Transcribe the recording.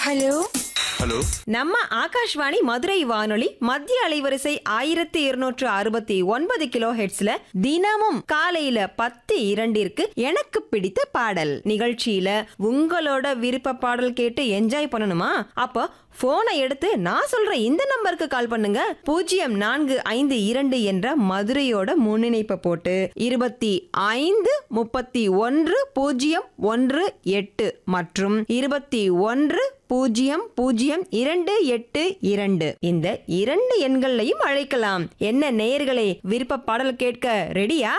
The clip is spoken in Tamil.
ஹலோ ஹலோ நம்ம ஆகாஷ்வாணி மதுரை வானொலி மத்திய அலைவரிசை ஆயிரத்தி இருநூற்று அறுபத்தி ஒன்பது கிலோ ஹெட்ஸ்ல தினமும் காலையில பத்து இரண்டிற்கு எனக்கு பிடித்த பாடல் நிகழ்ச்சியில உங்களோட விருப்ப பாடல் கேட்டு என்ஜாய் பண்ணணுமா அப்போ போனை எடுத்து நான் சொல்ற இந்த நம்பருக்கு கால் பண்ணுங்க பூஜ்ஜியம் நான்கு ஐந்து இரண்டு என்ற மதுரையோட முன்னிணைப்பை போட்டு இருபத்தி ஐந்து முப்பத்தி ஒன்று பூஜ்ஜியம் ஒன்று எட்டு மற்றும் இருபத்தி ஒன்று பூஜ்ஜியம் பூஜ்ஜியம் இரண்டு எட்டு இரண்டு இந்த இரண்டு எண்கள்லையும் அழைக்கலாம் என்ன நேயர்களே விருப்ப பாடல் கேட்க ரெடியா